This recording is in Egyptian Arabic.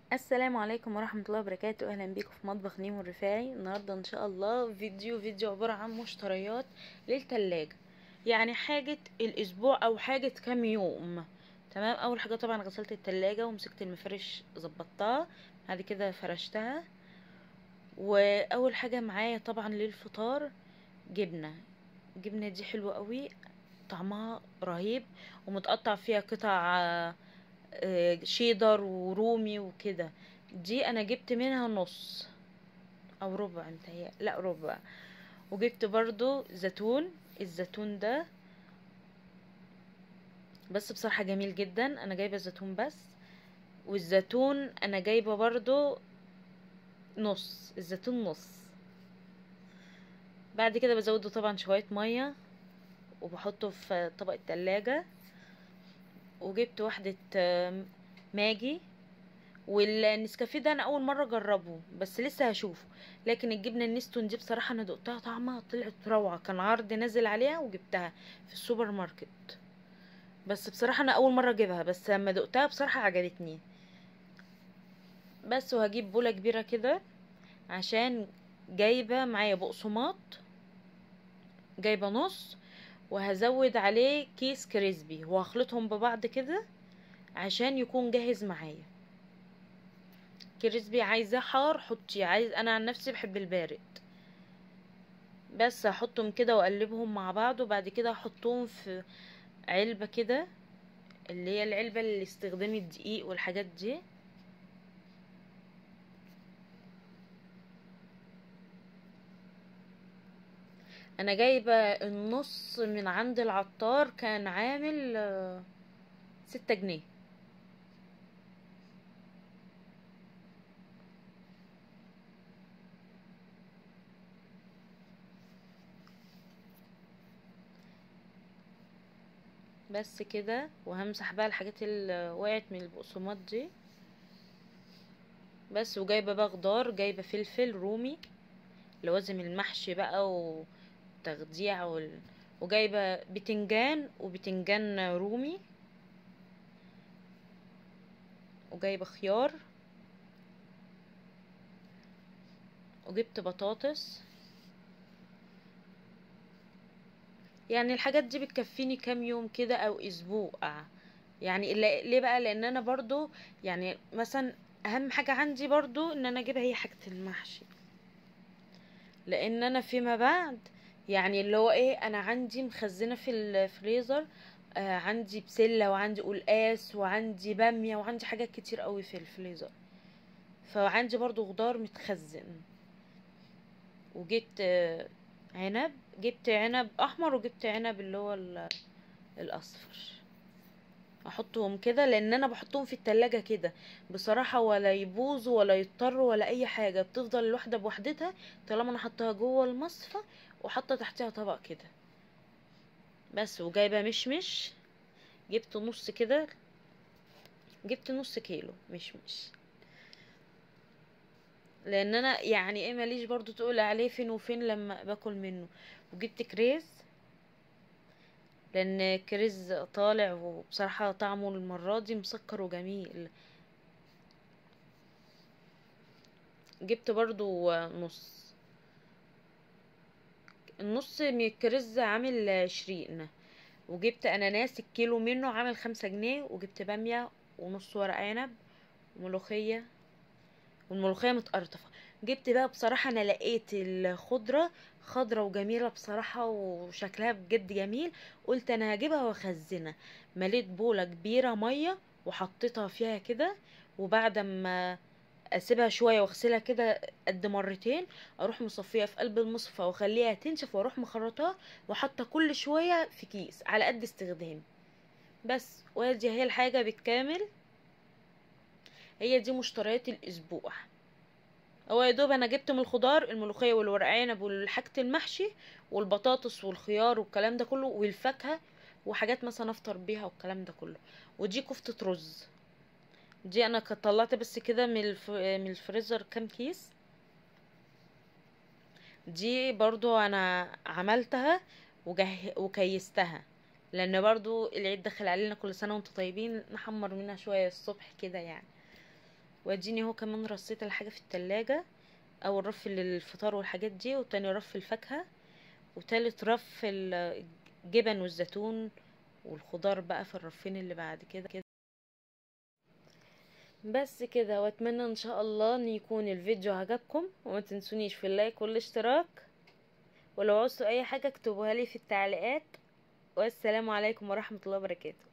السلام عليكم ورحمة الله وبركاته اهلا بيكم في مطبخ نيمو الرفاعي النهاردة ان شاء الله فيديو فيديو عبارة عن مشتريات للتلاجة يعني حاجة الاسبوع او حاجة كام يوم تمام اول حاجة طبعا غسلت التلاجة ومسكت المفرش ظبطتها بعد كده فرشتها واول حاجة معايا طبعا للفطار جبنة الجبنة دي حلوة قوي طعمها رهيب ومتقطع فيها قطع آه، شيدر ورومي وكده دي انا جبت منها نص او ربع متهيأ لا ربع وجبت برضو زيتون الزيتون ده بس بصراحة جميل جدا انا جايبة زيتون بس والزيتون انا جايبة برضو نص الزيتون نص بعد كده بزوده طبعا شوية مية وبحطه في طبق التلاجة وجبت واحدة ماجي والنسكافيه ده انا اول مره اجربه بس لسه هشوفه لكن الجبنه النستون دي بصراحه انا دقتها طعمها طلعت روعه كان عرض نازل عليها وجبتها في السوبر ماركت بس بصراحه انا اول مره اجيبها بس لما دقتها بصراحه عجبتني بس وهجيب بوله كبيره كده عشان جايبه معايا بقسماط جايبه نص وهزود عليه كيس كريسبي وهخلطهم ببعض كده عشان يكون جاهز معايا كريسبي عايزاه حار حطي عايز انا عن نفسي بحب البارد بس هحطهم كده واقلبهم مع بعض وبعد كده احطهم في علبة كده اللي هي العلبة اللي استخدام الدقيق والحاجات دي انا جايبة النص من عند العطار كان عامل ستة جنيه بس كده وهمسح بقى الحاجات اللي وقعت من البقسماط دي بس وجايبه بقى خضار جايبه فلفل رومي لوازم المحشي بقى وتخديع وال... وجايبه بتنجان وبتنجان رومي وجايبه خيار وجبت بطاطس يعني الحاجات دي بتكفيني كام يوم كده او اسبوع يعني ليه بقى لان انا برضو يعني مثلا اهم حاجة عندي برضو ان انا اجيبها هي حاجة المحشي لان انا فيما بعد يعني اللي هو ايه انا عندي مخزنة في الفريزر آه عندي بسلة وعندي قلقاس وعندي بامية وعندي حاجات كتير قوي في الفريزر فعندي برضو خضار متخزن وجيت آه عنب جبت عنب احمر وجبت عنب اللي هو الاصفر احطهم كده لان انا بحطهم في التلاجة كده بصراحة ولا يبوظوا ولا يضطروا ولا اي حاجة بتفضل الواحدة بوحدتها طالما انا حطها جوه المصفى وحاطة تحتها طبق كده بس وجايبة مشمش جبت نص كده جبت نص كيلو مشمش لان انا يعني ايه ماليش برضو تقول عليه فين وفين لما باكل منه وجبت كريز لان كريز طالع وبصراحة طعمه المرة دي مسكر وجميل جبت برضو نص النص من الكريز عامل عشرين وجبت اناناس الكيلو منه عامل خمسة جنيه وجبت بامية ونص ورق عنب وملوخية والملوخيه متقرطفه جبت بقى بصراحه انا لقيت الخضره خضره وجميله بصراحه وشكلها بجد جميل قلت انا هجيبها واخزنها مليت بوله كبيره ميه وحطيتها فيها كده وبعد ما اسيبها شويه واغسلها كده قد مرتين اروح مصفيها في قلب المصفى واخليها تنشف واروح مخرطاها وحاطه كل شويه في كيس على قد استخدامي بس وادي هي الحاجه بالكامل هي دي مشتريات الاسبوع هو يا دوب انا جبت من الخضار الملوخيه والورق عنب والحاجه المحشي والبطاطس والخيار والكلام ده كله والفاكهه وحاجات مثلا افطر بيها والكلام ده كله ودي كفته رز دي انا طلعت بس كده من الف... من الفريزر كام كيس دي برضو انا عملتها وجه... وكيستها لان برضو العيد دخل علينا كل سنه وانتم طيبين نحمر منها شويه الصبح كده يعني واديني هو كمان رصيت الحاجة في التلاجة اول رف للفطار والحاجات دي وتاني رف الفاكهة وتالت رف الجبن والزيتون والخضار بقى في الرفين اللي بعد كده كده بس كده واتمنى ان شاء الله ان يكون الفيديو عجبكم وما تنسونيش في اللايك والاشتراك ولو عوزتوا اي حاجة اكتبوها لي في التعليقات والسلام عليكم ورحمة الله وبركاته